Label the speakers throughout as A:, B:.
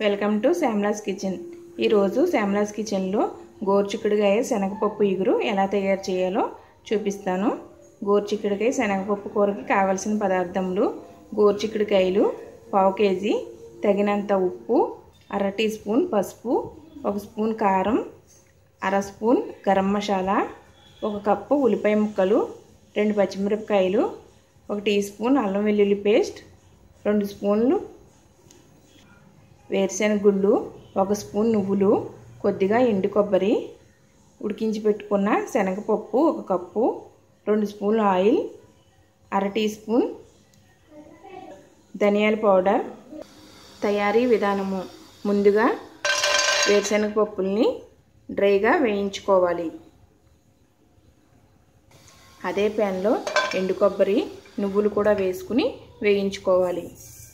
A: welcome to శ్యామ్లాస్ kitchen ఈరోజు శ్యామ్లాస్ కిచెన్లో గోరుచిక్కుడుకాయ శనగపప్పు ఇగురు ఎలా తయారు చేయాలో చూపిస్తాను గోరుచిక్కుడుకాయ శనగపప్పు కూరకి కావలసిన పదార్థములు గోరుచిక్కుడుకాయలు పావు కేజీ తగినంత ఉప్పు అర టీ స్పూన్ పసుపు ఒక స్పూన్ కారం అర స్పూన్ గరం మసాలా ఒక కప్పు ఉల్లిపాయ ముక్కలు రెండు పచ్చిమిరపకాయలు ఒక టీ స్పూన్ అల్లం వెల్లుల్లి పేస్ట్ రెండు స్పూన్లు వేరుశెనగ గుళ్ళు ఒక స్పూన్ నువ్వులు కొద్దిగా ఎండు కొబ్బరి ఉడికించి పెట్టుకున్న శనగపప్పు ఒక కప్పు రెండు స్పూన్లు ఆయిల్ అర టీ స్పూన్ ధనియాల పౌడర్ తయారీ విధానము ముందుగా వేరుశెనగ పప్పుల్ని డ్రైగా వేయించుకోవాలి అదే ప్యాన్లో ఎండు కొబ్బరి నువ్వులు కూడా వేసుకుని వేయించుకోవాలి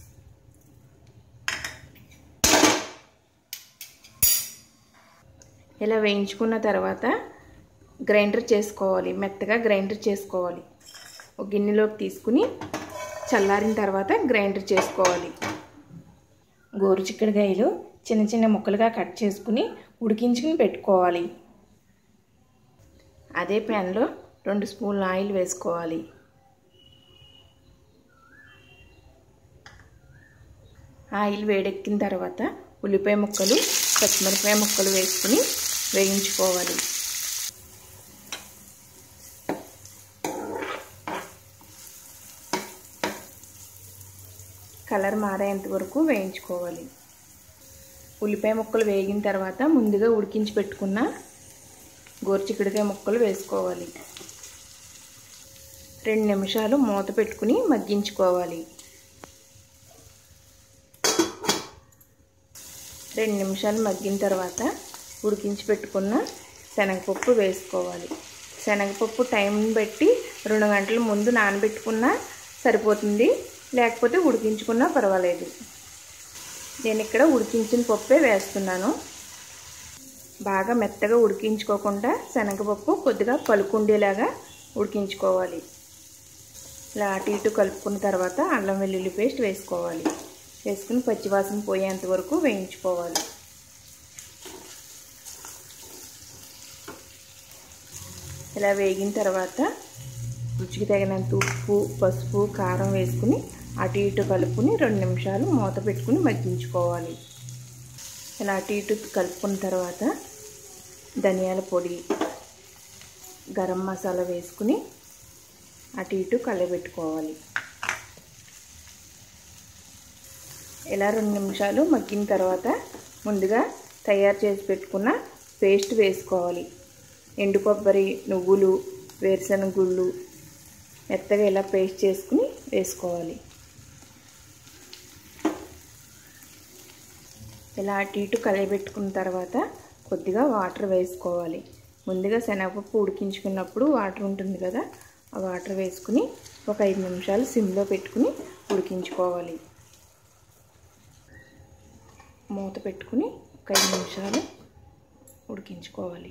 A: ఇలా వేయించుకున్న తర్వాత గ్రైండర్ చేసుకోవాలి మెత్తగా గ్రైండర్ చేసుకోవాలి ఒక గిన్నెలోకి తీసుకుని చల్లారిన తర్వాత గ్రైండర్ చేసుకోవాలి గోరు చిక్కడికాయలు చిన్న చిన్న ముక్కలుగా కట్ చేసుకుని ఉడికించుకుని పెట్టుకోవాలి అదే ప్యాన్లో రెండు స్పూన్ల ఆయిల్ వేసుకోవాలి ఆయిల్ వేడెక్కిన తర్వాత ఉల్లిపాయ ముక్కలు పచ్చిమిరపకాయ ముక్కలు వేసుకుని వేయించుకోవాలి కలర్ మారేంత వరకు వేయించుకోవాలి ఉల్లిపాయ ముక్కలు వేగిన తర్వాత ముందుగా ఉడికించి పెట్టుకున్న గోరుచిక్కుడికాయ ముక్కలు వేసుకోవాలి రెండు నిమిషాలు మూత పెట్టుకుని మగ్గించుకోవాలి రెండు నిమిషాలు మగ్గిన తర్వాత ఉడికించి పెట్టుకున్న శనగపప్పు వేసుకోవాలి శనగపప్పు టైం బట్టి రెండు గంటల ముందు నానబెట్టుకున్నా సరిపోతుంది లేకపోతే ఉడికించుకున్నా పర్వాలేదు నేను ఇక్కడ ఉడికించిన పప్పే వేస్తున్నాను బాగా మెత్తగా ఉడికించుకోకుండా శనగపప్పు కొద్దిగా పలుకుండేలాగా ఉడికించుకోవాలి ఇలా అటు ఇటు కలుపుకున్న తర్వాత అల్లం వెల్లుల్లి పేస్ట్ వేసుకోవాలి వేసుకుని పచ్చివాసన పోయేంత వరకు వేయించుకోవాలి ఇలా వేగిన తర్వాత రుచికి తగినంత ఉప్పు పసుపు కారం వేసుకుని అటు ఇటు కలుపుకుని రెండు నిమిషాలు మూత పెట్టుకుని మగ్గించుకోవాలి ఇలా అటు ఇటు కలుపుకున్న తర్వాత ధనియాల పొడి గరం మసాలా వేసుకుని అటు ఇటు కలబెట్టుకోవాలి ఇలా రెండు నిమిషాలు మగ్గిన తర్వాత ముందుగా తయారు చేసి పెట్టుకున్న పేస్ట్ వేసుకోవాలి ఎండు కొబ్బరి నువ్వులు వేరుశనగ గుళ్ళు మెత్తగా ఇలా పేస్ట్ చేసుకుని వేసుకోవాలి ఇలా అటు ఇటు కలయబెట్టుకున్న తర్వాత కొద్దిగా వాటర్ వేసుకోవాలి ముందుగా శనగపప్పు ఉడికించుకున్నప్పుడు వాటర్ ఉంటుంది కదా ఆ వాటర్ వేసుకుని ఒక ఐదు నిమిషాలు సిమ్లో పెట్టుకుని ఉడికించుకోవాలి మూత పెట్టుకుని ఒక ఐదు నిమిషాలు ఉడికించుకోవాలి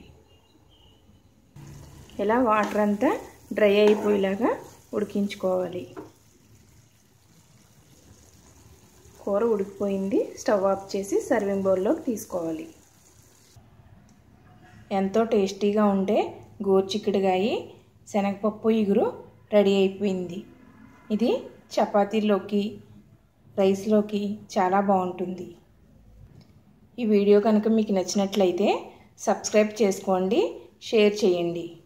A: ఇలా వాటర్ అంతా డ్రై అయిపోయేలాగా ఉడికించుకోవాలి కూర ఉడికిపోయింది స్టవ్ ఆఫ్ చేసి సర్వింగ్ బౌల్లోకి తీసుకోవాలి ఎంతో టేస్టీగా ఉండే గోరుచిక్కుడుగాయి శనగపప్పు ఇగురు రెడీ అయిపోయింది ఇది చపాతీలోకి రైస్లోకి చాలా బాగుంటుంది ఈ వీడియో కనుక మీకు నచ్చినట్లయితే సబ్స్క్రైబ్ చేసుకోండి షేర్ చేయండి